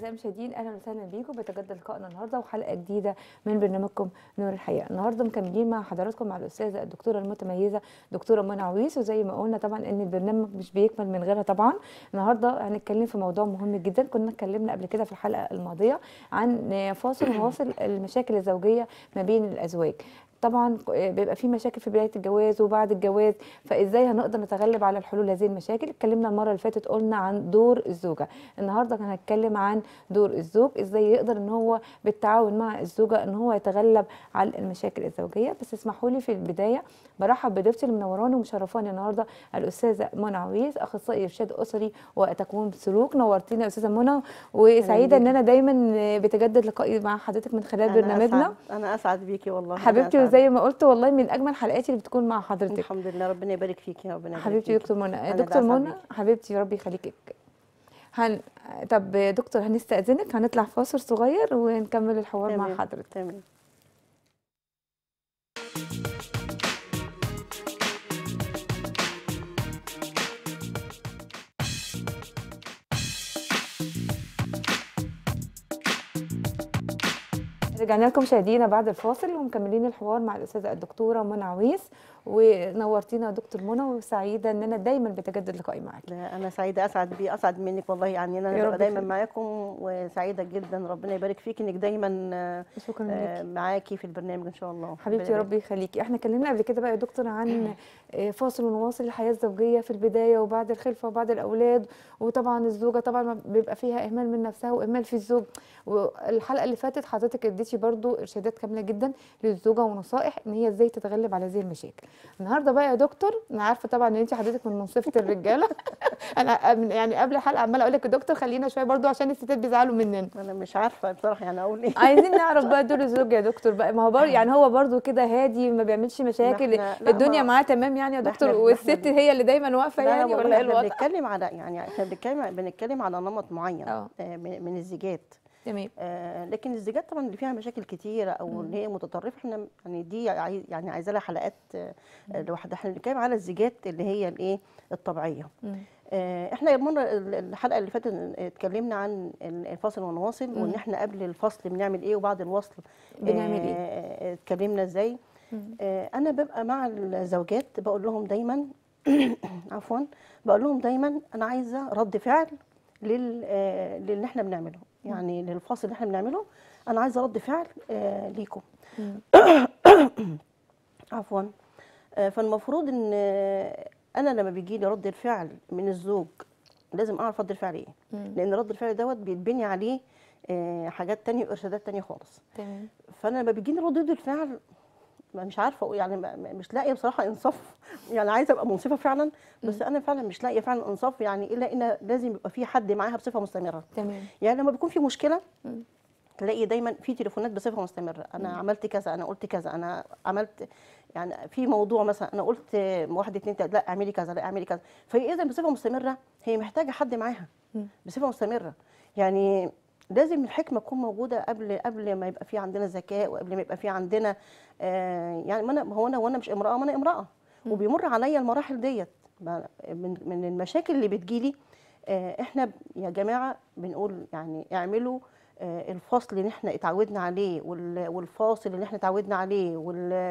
أعزائي المشاهدين أهلا وسهلا بيكم بيتجدد لقائنا النهارده وحلقة جديدة من برنامجكم نور الحياة النهارده مكملين مع حضراتكم مع الأستاذة الدكتورة المتميزة دكتورة منى عويس وزي ما قلنا طبعا إن البرنامج مش بيكمل من غيرها طبعا النهارده هنتكلم في موضوع مهم جدا كنا اتكلمنا قبل كده في الحلقة الماضية عن فاصل وواصل المشاكل الزوجية ما بين الأزواج طبعا بيبقى في مشاكل في بدايه الجواز وبعد الجواز فازاي هنقدر نتغلب على الحلول هذه المشاكل اتكلمنا المره اللي فاتت قلنا عن دور الزوجه النهارده هنتكلم عن دور الزوج ازاي يقدر ان هو بالتعاون مع الزوجه ان هو يتغلب على المشاكل الزوجيه بس اسمحوا لي في البدايه برحب بضيفتي اللي منوراني ومشرفاني النهارده الاستاذه منى عويس اخصائي ارشاد اسري وتكوين سلوك نورتينا يا استاذه منى وسعيده ان انا دايما بتجدد لقائي مع حضرتك من خلال أنا برنامجنا أسعد. انا اسعد بيكي والله أنا حبيبتي أسعد. وزي ما قلت والله من اجمل حلقاتي اللي بتكون مع حضرتك الحمد لله ربنا يبارك فيكي ربنا يبارك حبيبتي فيكي. دكتور منى أنا دكتور اللي أسعد منى بيكي. حبيبتي ربي يخليكي هن... طب دكتور هنستأذنك هنطلع فاصل صغير ونكمل الحوار مع تمام، حضرتك تمام رجعنا لكم مشاهدينا بعد الفاصل ومكملين الحوار مع الاستاذه الدكتوره منى عويس ونورتينا يا دكتور منى وسعيده ان انا دايما بتجدد لقائي معاك لا، انا سعيده اسعد بي اسعد منك والله يعني انا يا رب ببقى دايما يخليك. معاكم وسعيده جدا ربنا يبارك فيك انك دايما آه، شكرا آه، لك معاكي في البرنامج ان شاء الله حبيبتي يا ربنا رب يخليكي احنا اتكلمنا قبل كده بقى يا دكتور عن آه، فاصل ونواصل الحياه الزوجيه في البدايه وبعد الخلفه وبعد الاولاد وطبعا الزوجه طبعا ما بيبقى فيها اهمال من نفسها واهمال في الزوج والحلقه اللي فاتت حضرتك اديتي برضو ارشادات كامله جدا للزوجه ونصائح ان هي ازاي تتغلب على هذه المشاكل النهارده بقى يا دكتور انا عارفه طبعا ان انت حضرتك من منصفه الرجاله انا من- يعني قبل الحلقه عماله اقول لك يا دكتور خلينا شويه برضو عشان الستات بيزعلوا مننا انا مش عارفه بصراحه يعني اقول ايه عايزين نعرف بقى دور الزوج يا دكتور بقى ما هو برضه يعني هو برضه كده هادي ما بيعملش مشاكل إحنا- لا، الدنيا ما- معاه تمام يعني يا ما دكتور إحنا- ما والست إحنا- هي اللي دايما واقفه لا، لا، يعني والله ولا ايه احنا الوضع بنتكلم على يعني احنا بنتكلم بنتكلم على نمط معين اه. آه، من من الزيجات تمام آه، لكن الزيجات طبعا اللي فيها مشاكل كتيره او اللي هي متطرفه احنا يعني دي عايز يعني عايزه لها حلقات آه، لوحدها احنا بنتكلم على الزيجات اللي هي الايه الطبيعيه مم. آه، احنا المره الحلقه اللي فاتت اتكلمنا عن الفاصل والنواصل وان مم. احنا قبل الفصل بنعمل ايه وبعد الوصل بنعمل ايه آه، اتكلمنا ازاي مم. آه، انا ببقى مع الزوجات بقول لهم دايما عفوا بقول لهم دايما انا عايزه رد فعل لل آه، للي احنا بنعمله يعني للفاصل اللي احنا بنعمله انا عايزه رد فعل آه، ليكم مم. عفوا آه، فالمفروض ان آه، انا لما بيجي لي رد الفعل من الزوج لازم اعرف رد الفعل ايه مم. لان رد الفعل دوت بيتبني عليه آه، حاجات تانية وارشادات تانية خالص تمام فانا لما بيجيني ردود الفعل ما مش عارفه أقول- يعني ما- ما- مش لاقيه بصراحه انصاف يعني عايزه ابقى منصفه فعلا بس انا فعلا مش لاقيه فعلا انصاف يعني الا ان لازم يبقى في حد معاها بصفه مستمره تمام يعني لما بيكون في مشكله مم. تلاقي دايما في تليفونات بصفه مستمره انا عملت كذا انا قلت كذا انا عملت يعني في موضوع مثلا انا قلت واحد اتنين تلاته لا اعملي كذا لا اعملي كذا فهي اذا بصفه مستمره هي محتاجه حد معاها مم. بصفه مستمره يعني لازم الحكمه تكون موجوده قبل قبل ما يبقى في عندنا ذكاء وقبل ما يبقى في عندنا آه يعني ما انا هو انا وانا مش امراه ما انا امراه وبيمر عليا المراحل ديت ما- من من المشاكل اللي بتجيلي آه احنا ب- يا جماعه بنقول يعني اعملوا آه الفصل اللي احنا اتعودنا عليه وال- والفاصل اللي احنا اتعودنا عليه وال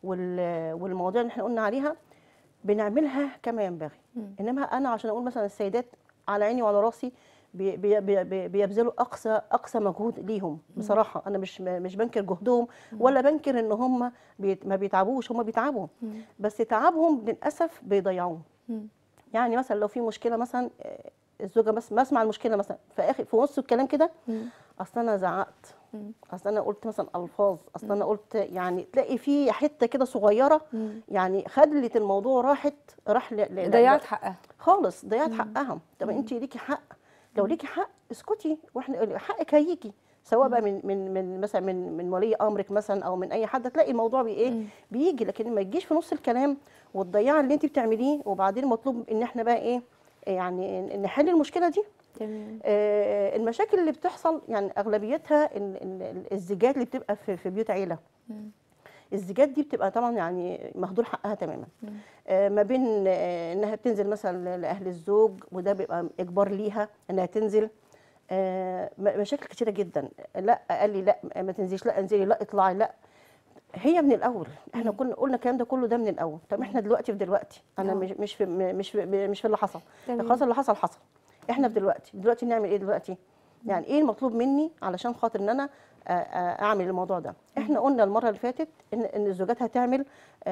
وال والمواضيع اللي احنا قلنا عليها بنعملها كما ينبغي مم. انما انا عشان اقول مثلا السيدات على عيني وعلى راسي بي- بي- بي- بي- بيبذلوا اقصى اقصى مجهود ليهم بصراحه انا مش مش بنكر جهدهم ولا بنكر ان هم بيت ما بيتعبوش هم بيتعبوا مم. بس تعبهم للاسف بيضيعوه مم. يعني مثلا لو في مشكله مثلا آه، الزوجه بس ما اسمع المشكله مثلا في اخر في نص الكلام كده مم. اصل انا زعقت مم. اصل انا قلت مثلا الفاظ اصل انا قلت يعني تلاقي في حته كده صغيره مم. يعني خلت الموضوع راحت راح ل- ل- ل- ضيعت حقها خالص ضيعت حقها طب انت ليكي حق لو ليكي حق اسكتي واحنا حقك هيجي سواء بقى من من من مثلا من من ولي امرك مثلا او من اي حد تلاقي الموضوع بي ايه مم. بيجي لكن ما يجيش في نص الكلام وتضيعي اللي انت بتعمليه وبعدين مطلوب ان احنا بقى ايه يعني نحل المشكله دي تمام آه، المشاكل اللي بتحصل يعني اغلبيتها ال- ال- الزيجات اللي بتبقى في في بيوت عيله مم. الزيجات دي بتبقى طبعا يعني مهدور حقها تماما مم. آه، ما بين آه، انها بتنزل مثلا لاهل الزوج وده بيبقى اجبار ليها انها تنزل آه، م- مشاكل كتيره جدا لا قال لي لا ما تنزليش لا انزلي لا اطلعي لا هي من الاول احنا كنا قلنا الكلام ده كله ده من الاول طب احنا دلوقتي في دلوقتي انا آه. مش مش في مش في مش في اللي حصل تمام. خلاص اللي حصل حصل احنا في دلوقتي دلوقتي نعمل ايه دلوقتي يعني ايه المطلوب مني علشان خاطر ان انا آه، آه، اعمل الموضوع ده احنا قلنا المره اللي فاتت ان ان الزوجات هتعمل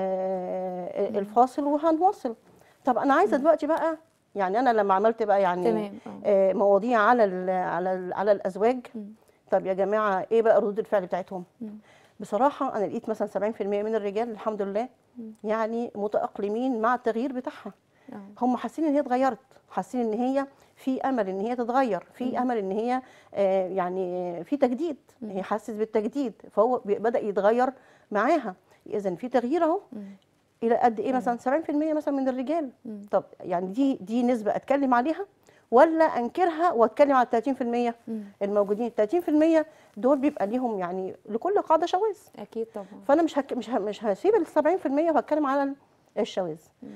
آه، الفاصل وهنواصل طب انا عايزه دلوقتي بقى يعني انا لما عملت بقى يعني تمام اه آه، مواضيع على ال على ال على الازواج طب يا جماعه ايه بقى ردود الفعل بتاعتهم بصراحه انا لقيت مثلا 70% من الرجال الحمد لله يعني متاقلمين مع التغيير بتاعها آه. هم حاسين ان هي اتغيرت حاسين ان هي في امل ان هي تتغير في امل ان هي آه، يعني في تجديد هي حاسس بالتجديد فهو بي- بدا يتغير معاها اذا في تغيير اهو الى قد ايه مثلا 70% مثلا من الرجال طب يعني دي دي نسبه اتكلم عليها ولا انكرها واتكلم على 30% الموجودين 30% دول بيبقى ليهم يعني لكل قاعده شواذ اكيد طبعا فانا مش هك... مش ه... مش هسيب ال 70% وهتكلم على ال- الشواذ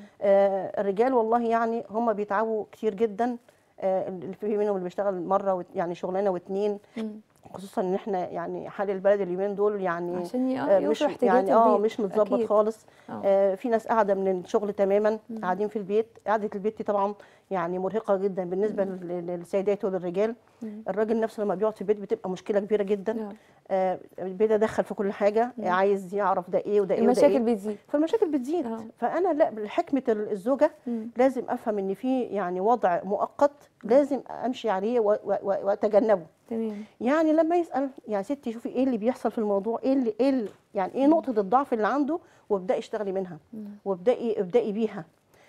آه الرجال والله يعني هم بيتعبوا كتير جدا آه اللي في منهم اللي بيشتغل مره وت... يعني شغلانه واتنين مم. خصوصا ان احنا يعني حال البلد اليومين دول يعني عشان ي- آه، يوفر مش احتياجات يعني اه البيت. مش متظبط أكيد. خالص آه. آه في ناس قاعده من الشغل تماما قاعدين في البيت قعده البيت دي طبعا يعني مرهقه جدا بالنسبه لل- للسيدات وللرجال الراجل نفسه لما بيقعد في البيت بتبقى مشكله كبيره جدا آه. آه بيتدخل في كل حاجه عايز يعرف ده ايه وده ايه وده المشاكل ايه بتزيد فالمشاكل بتزيد آه. فانا لا بحكمه الزوجه مم. لازم افهم ان في يعني وضع مؤقت لازم امشي عليه و- و- و- واتجنبه تمام يعني لما يسال يا ستي شوفي ايه اللي بيحصل في الموضوع ايه اللي ايه اللي يعني ايه نقطه الضعف اللي عنده وابداي اشتغلي منها وابداي ابداي بيها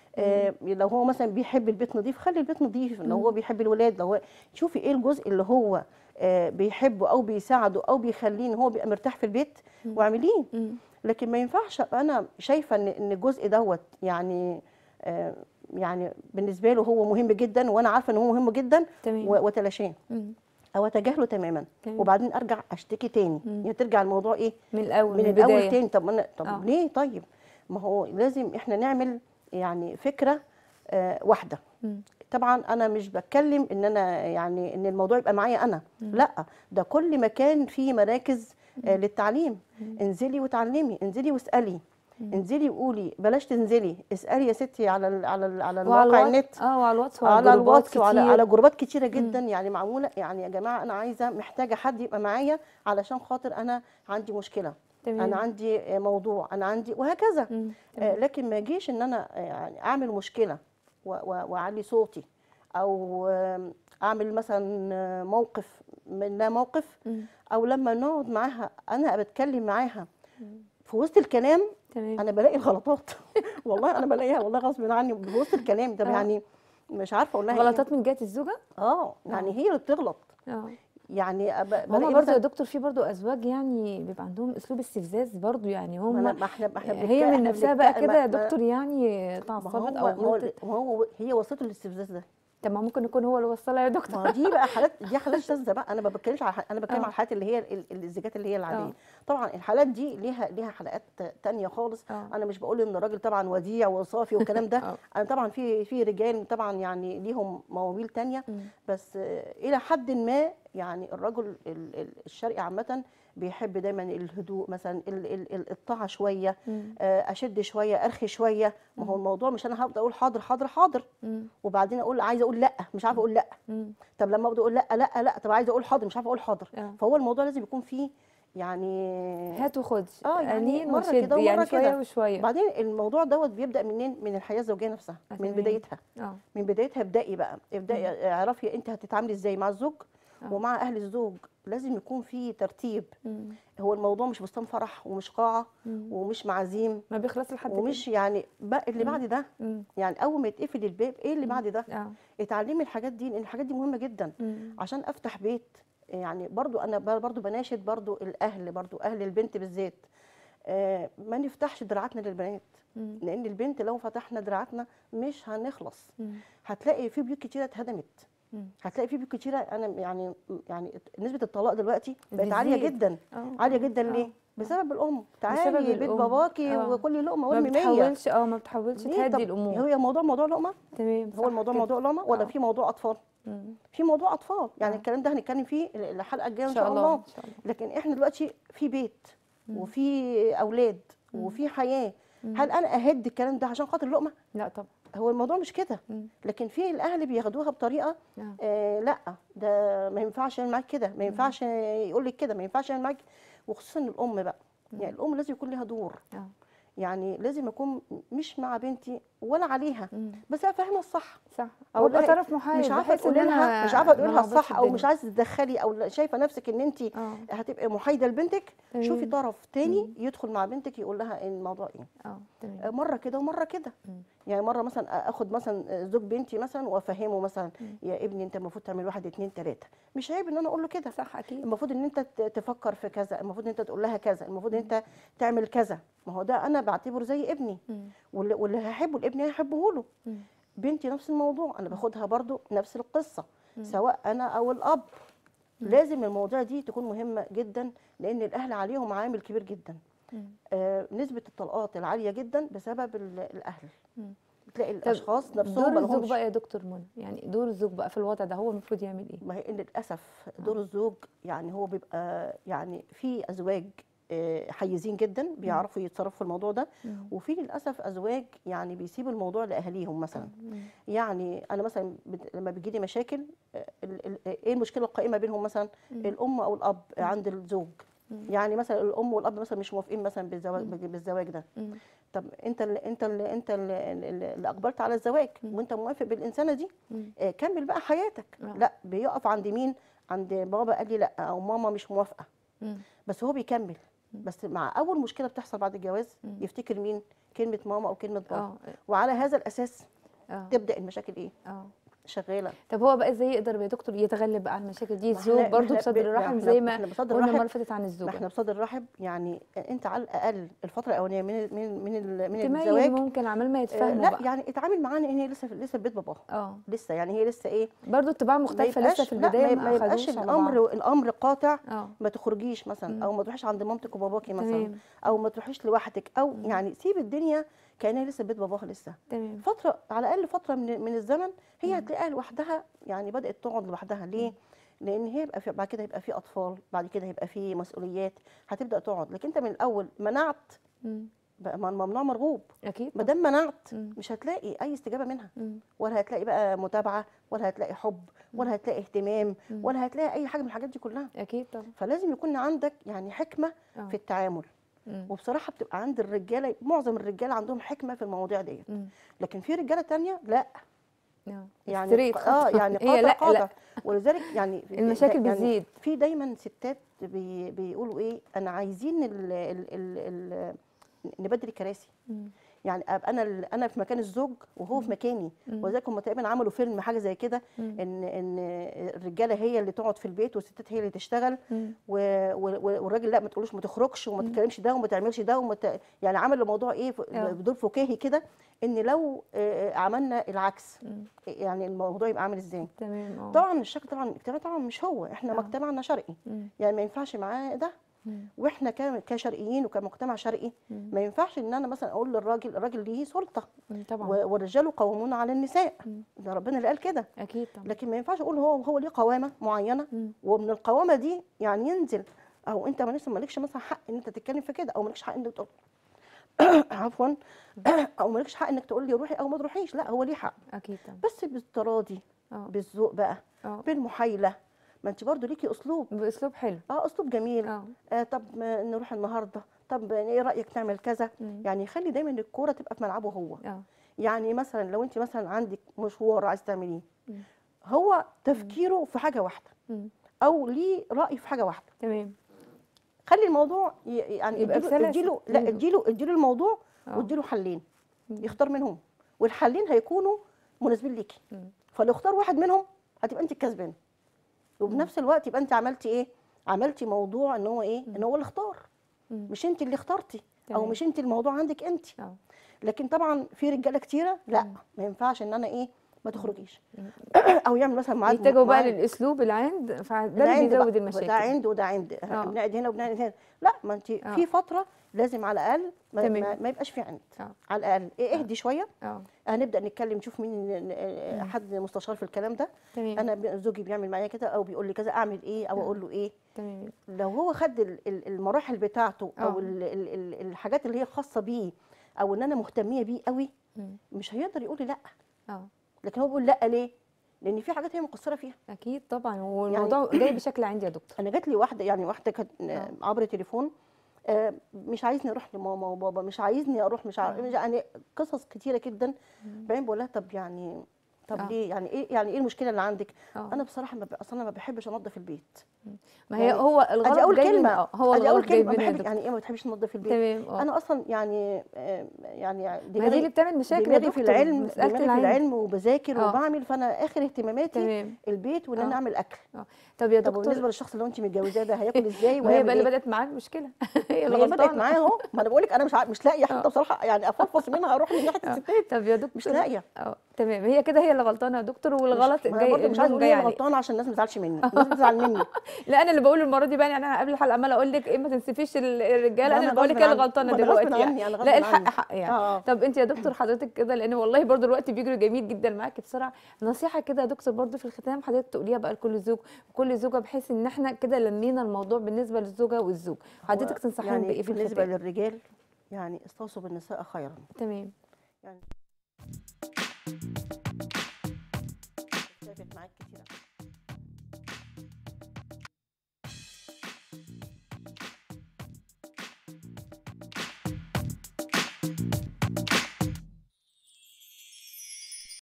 آه لو هو مثلا بيحب البيت نظيف خلي البيت نظيف لو هو بيحب الولاد لو هو شوفي ايه الجزء اللي هو آه بيحبه او بيساعده او بيخليه ان هو بيبقى مرتاح في البيت واعمليه مم. لكن ما ينفعش ابقى انا شايفه ان ان الجزء دوت يعني آه يعني بالنسبه له هو مهم جدا وانا عارفه ان هو مهم جدا تمام. و- وتلاشاه مم. او اتجاهله تماما تمام. وبعدين ارجع اشتكي تاني يعني ترجع الموضوع ايه من الاول من, من الاول البداية. تاني طب ما انا طب آه. ليه طيب ما هو لازم احنا نعمل يعني فكره آه واحده مم. طبعا انا مش بتكلم ان انا يعني ان الموضوع يبقى معايا انا لا ده كل مكان فيه مراكز آه للتعليم انزلي وتعلمي انزلي واسالي انزلي وقولي بلاش تنزلي اسالي يا ستي على ال على ال على وعلى المواقع الواتس النت اه وعلى الواتس على جروبات الواتس وعلى كتير. على جروبات كتيره جدا يعني معموله يعني يا جماعه انا عايزه محتاجه حد يبقى معايا علشان خاطر انا عندي مشكله تمام. انا عندي آه، موضوع انا عندي وهكذا مم. آه، لكن ما اجيش ان انا آه، يعني اعمل مشكله و- و- واعلي صوتي او آم، اعمل مثلا آه، موقف من لا موقف مم. او لما نقعد معاها انا بتكلم معاها في وسط الكلام تمام انا بلاقي الغلطات والله انا بلاقيها والله غصب عني في وسط الكلام طب آه. يعني مش عارفه اقول لها إيه. غلطات من جهة الزوجة اه يعني هي اللي بتغلط اه يعني أب- هما بلاقي برضو يا مثلا دكتور في برضو ازواج يعني بيبقى عندهم اسلوب استفزاز برضو يعني ما أنا- هم ما احنا ما احنا هي بنتك- من إحنا نفسها بقى بنتك- كده ما- يا ما- دكتور يعني ما اتعصبت هو او ما هو غلطت ما هو هي وصلته للاستفزاز ده طب ما ممكن يكون هو اللي وصلها يا دكتور ما دي بقى حالات دي حالات شاذه بقى انا ما بتكلمش على انا بتكلم آه. على الحالات اللي هي ال- ال- الزيجات اللي هي العاديه آه. طبعا الحالات دي ليها ليها حلقات تانية خالص آه. انا مش بقول ان الراجل طبعا وديع وصافي والكلام ده آه. انا طبعا في في رجال طبعا يعني ليهم مواويل تانية مم. بس آه، الى حد ما يعني الرجل ال- ال- الشرقي عامه بيحب دايما الهدوء مثلا ال- ال- ال- الطاعه شويه مم. آه، اشد شويه ارخي شويه ما هو الموضوع مش انا هبدا اقول حاضر حاضر حاضر مم. وبعدين اقول عايزه اقول لا مش عارفه اقول لا مم. طب لما ابدا اقول لا لا لا طب عايزه اقول حاضر مش عارفه اقول حاضر آه. فهو الموضوع لازم يكون فيه يعني هات وخد اه يعني قليل مره وشد كده يعني ومره شويه كده وشويه بعدين الموضوع دوت بيبدا منين من الحياه الزوجيه نفسها آه، من تمام. بدايتها اه من بدايتها ابدأي بقى ابدأي اعرفي انت هتتعاملي ازاي مع الزوج آه. ومع اهل الزوج لازم يكون في ترتيب مم. هو الموضوع مش بستان فرح ومش قاعه مم. ومش معازيم ما بيخلص لحد كده. ومش يعني بقى اللي بعد ده مم. يعني اول ما يتقفل الباب ايه اللي بعد ده اه اتعلمي الحاجات دي لان الحاجات دي مهمه جدا مم. عشان افتح بيت يعني برضو انا ب- برضو بناشد برضو الاهل برضو اهل البنت بالذات آه ما نفتحش دراعاتنا للبنات مم. لان البنت لو فتحنا دراعاتنا مش هنخلص مم. هتلاقي في بيوت كتيره اتهدمت مم. هتلاقي في بيوت كتيره انا يعني يعني نسبه الطلاق دلوقتي بقت عاليه بتزيد. جدا آه، عاليه آه، جدا آه. ليه بسبب الام بسبب تعالي بيت الأم. باباكي آه. وكل لقمه ما وارمي 100 بتحاولش اه ما بتحاولش ليه؟ تهدي طب الامور هو الموضوع موضوع لقمه تمام هو صح الموضوع كده. موضوع لقمه ولا آه. في موضوع اطفال مم. في موضوع اطفال يعني آه. الكلام ده هنتكلم فيه الحلقه الجايه ان ان شاء الله ان شاء الله لكن احنا دلوقتي في بيت مم. وفي اولاد مم. وفي حياه مم. هل انا اهد الكلام ده عشان خاطر لقمه لا طبعا هو الموضوع مش كده مم. لكن في الاهل بياخدوها بطريقه آه. آه لا ده ما ينفعش يعمل معاك كده ما ينفعش يقول لك كده ما ينفعش يعمل معاك وخصوصا الام بقى يعني الام لازم يكون لها دور اه يعني لازم اكون مش مع بنتي ولا عليها مم. بس افهمها الصح صح أو او ابقى لا، طرف محايد مش عارفه بحيث ان تقولي لها انا مش عارفه تقولي ما لها أعبطش الصح او مش الدنيا. عايزه تدخلي او شايفه نفسك ان انت اه هتبقي محايده لبنتك شوفي تمام. طرف تاني يدخل مع بنتك يقول لها الموضوع ايه اه تمام آه، مره كده ومره كده مم. يعني مره مثلا اخد مثلا زوج بنتي مثلا وافهمه مثلا مم. يا ابني انت المفروض تعمل واحد اتنين تلاته مش عيب ان انا اقول له كده صح اكيد المفروض ان انت ت- تفكر في كذا المفروض ان انت تقول لها كذا المفروض ان انت تعمل كذا ما هو ده انا بعتبره زي ابني مم. واللي, واللي هيحبه لابني هيحبه له مم. بنتي نفس الموضوع انا باخدها برضو نفس القصه مم. سواء انا او الاب مم. لازم المواضيع دي تكون مهمه جدا لان الاهل عليهم عامل كبير جدا مم. آه نسبه الطلاقات العاليه جدا بسبب ال- الاهل مم. بتلاقي الاشخاص نفسهم دور ما الزوج لهمش بقى يا دكتور منى يعني دور الزوج بقى في الوضع ده هو المفروض يعمل ايه ما هي للاسف دور الزوج يعني هو بيبقى يعني في ازواج آه، حيزين جدا بيعرفوا يتصرفوا في الموضوع ده مم. وفي للاسف ازواج يعني بيسيبوا الموضوع لاهاليهم مثلا مم. يعني انا مثلا بت- لما بيجي لي مشاكل آه، ال- ال- ايه المشكله القائمه بينهم مثلا مم. الام او الاب عند الزوج مم. يعني مثلا الام والاب مثلا مش موافقين مثلا بالزواج بالزواج ده مم. طب انت اللي انت اللي انت اللي, اللي اللي اقبلت على الزواج مم. وانت موافق بالانسانه دي مم. آه، كمل بقى حياتك آه. لا بيقف عند مين عند بابا قال لي لا او ماما مش موافقه مم. بس هو بيكمل بس مع اول مشكله بتحصل بعد الجواز مم. يفتكر مين كلمه ماما او كلمه بابا اه وعلى هذا الاساس اه تبدا المشاكل ايه اه شغاله طب هو بقى ازاي يقدر يا دكتور يتغلب بقى على المشاكل دي ما الزوج احنا- برضه ما احنا بصدر ب- الرحم احنا- زي ما احنا بصدر قلنا المره الرحم اللي فاتت عن ما الزوجه احنا بصدر الرحم يعني انت على الاقل الفتره الاولانيه من ال- من من ال- من تميز الزواج ممكن عمال ما آه، يتفاهموا لا بقى يعني اتعامل معانا ان هي لسه في لسه في بيت باباها اه لسه يعني هي لسه ايه برضه الطباع ما مختلفه يبقاش- لسه في لا، البدايه ما ما يبقاش اخدوش على بعض الامر الامر قاطع اه ما تخرجيش مم. مثلا او ما تروحيش عند مامتك وباباكي مثلا تمام او ما تروحيش لوحدك او مم. يعني سيب الدنيا كانها لسه في بيت باباها لسه تمام فتره على الاقل فتره من من الزمن هي مم. هتلاقيها لوحدها يعني بدات تقعد لوحدها ليه لان هي يبقى في بعد كده هيبقى في اطفال بعد كده هيبقى في مسؤوليات هتبدا تقعد لكن انت من الاول منعت مم. بقى ما- ممنوع مرغوب اكيد ما طبعاً. دام منعت مم. مش هتلاقي اي استجابه منها مم. ولا هتلاقي بقى متابعه ولا هتلاقي حب ولا هتلاقي اهتمام مم. ولا هتلاقي اي حاجه من الحاجات دي كلها اكيد طبعا فلازم يكون عندك يعني حكمه اه في التعامل مم. وبصراحه بتبقى عند الرجاله معظم الرجاله عندهم حكمه في المواضيع ديت مم. لكن في رجاله تانية لا اه يعني ستريت ق- اه خطوة. يعني هي قاطع لا قاطع لا ولذلك يعني المشاكل يعني بتزيد في دايما ستات بي بيقولوا ايه انا عايزين ال ال ال ال نبدل الكراسي مم. يعني ابقى انا ال- انا في مكان الزوج وهو في مكاني مم. ولذلك هم تقريبا عملوا فيلم حاجه زي كده مم. ان ان الرجاله هي اللي تقعد في البيت والستات هي اللي تشتغل مم. و- و- والراجل لا ما تقولوش ما تخرجش وما مم. تتكلمش ده وما تعملش ده وما ت... يعني عمل الموضوع ايه ف- آه. بدور فكاهي كده ان لو آه، عملنا العكس مم. يعني الموضوع يبقى عامل ازاي تمام اه طبعا الشكل طبعا الاجتماعي طبعا مش هو احنا آه. مجتمعنا شرقي مم. يعني ما ينفعش معاه ده مم. واحنا ك- كشرقيين وكمجتمع شرقي مم. ما ينفعش ان انا مثلا اقول للراجل الراجل ليه سلطه مم. طبعا و- والرجال قوامون على النساء مم. ده ربنا اللي قال كده اكيد طبعا لكن ما ينفعش اقول هو هو ليه قوامه معينه مم. ومن القوامه دي يعني ينزل او انت مالكش مالكش مثلا حق ان انت تتكلم في كده او مالكش حق انك تقول عفوا او مالكش حق انك تقول لي روحي او ما تروحيش لا هو ليه حق اكيد طبعا بس بالتراضي اه بالذوق بقى اه بالمحايله ما انت برضو ليكي اسلوب باسلوب حلو اه اسلوب جميل اه آه طب ما نروح النهارده طب ايه رايك نعمل كذا مم. يعني خلي دايما الكوره تبقى في ملعبه هو اه يعني مثلا لو انت مثلا عندك مشوار عايز تعمليه مم. هو تفكيره في حاجه واحده مم. او ليه راي في حاجه واحده تمام خلي الموضوع ي- يعني يبقى اديله بسلاسة. اديله لا مم. اديله اديله الموضوع اه واديله حلين مم. يختار منهم والحلين هيكونوا مناسبين ليكي مم. فلو اختار واحد منهم هتبقى انت الكسبانه وبنفس الوقت يبقى انت عملتي ايه عملتي موضوع ان هو ايه ان هو اللي اختار مم. مش انت اللي اخترتي او تمام. مش انت الموضوع عندك انت اه لكن طبعا في رجاله كتيره لا مم. ما ينفعش ان انا ايه ما تخرجيش او يعمل مثلا ميعاد يتجهوا بقى ميعاد- للاسلوب العند فده ده اللي عند بيزود بقى، المشاكل ده عند وده عند آه. بنقعد هنا وبنقعد هنا لا ما انت آه. في فتره لازم على الاقل ما, تمام. ما, ما يبقاش في عند آه. على الاقل إيه اهدي شويه اه هنبدا نتكلم نشوف مين آه، حد مستشار في الكلام ده تمام انا ب- زوجي بيعمل معايا كده او بيقول لي كذا اعمل ايه او اقول له ايه تمام لو هو خد ال- ال- المراحل بتاعته آه. او ال- ال- ال- الحاجات اللي هي خاصه بيه او ان انا مهتميه بيه قوي مم. مش هيقدر يقول لي لا اه لكن هو بيقول لا ليه لان في حاجات هي مقصره فيها اكيد طبعا والموضوع جاي بشكل عندي يا دكتور انا جات لي واحده يعني واحده كانت آه. عبر تليفون آه، مش عايزني اروح لماما وبابا مش عايزني اروح مش عارف يعني قصص كتيره جدا بعدين بقول لها طب يعني طب آه. ليه يعني ايه يعني ايه المشكله اللي عندك اه انا بصراحه ما ب- اصلا ما بحبش انظف البيت ما هي يعني هو الغلط ادي اول جاي من- كلمه اه هو ادي اول الغلط جاي كلمه ما منها يا بحب دكتور يعني ايه ما بتحبش تنظف البيت تمام اه انا اصلا يعني آه، يعني ما دي دماغي اللي بتعمل مشاكل يا دماغي في دكتور العلم مسألة دماغي في العلم العلم وبذاكر آه. وبعمل فانا اخر اهتماماتي تمام البيت وان انا آه. اعمل اكل طب يا طب دكتور بالنسبه للشخص اللي انت متجوزاه ده هياكل ازاي ما هي وهيعمل بقى اللي ايه بدات معاه المشكله هي ما اللي هي بدات غلطانه معايا اهو ما انا بقول لك انا مش عارف- مش لاقيه آه. حتى بصراحه يعني افضفض منها اروح من ناحيه آه. الستات طب يا دكتور مش لاقيه اه تمام هي كده هي اللي غلطانه يا دكتور والغلط مش ما جاي انا برضه مش عايزه اللوم اقول جاي هي اللي عليك غلطانه عشان الناس ما تزعلش مني الناس بتزعل مني لا انا اللي بقوله المره دي بقى يعني انا قبل الحلقه عماله اقول لك ايه ما تنسفيش ال- الرجاله ما انا اللي أنا بقول لك غصب هي اللي عني. غلطانه ما أنا غصب دلوقتي عني، يعني أنا غصب لا الحق عني. حق يعني اه طب انت يا دكتور حضرتك كده لان والله برضو الوقت بيجري جميل جدا معاكي بسرعه نصيحه كده يا دكتور برضو في الختام حضرتك تقوليها بقى لكل زوج وكل زوجه بحيث ان احنا كده لمينا الموضوع بالنسبه للزوجه والزوج حضرتك هو تنصحيهم يعني بايه في بالنسبه الختام للرجال يعني استوصوا بالنساء خيرا تمام اتفق معاك كتير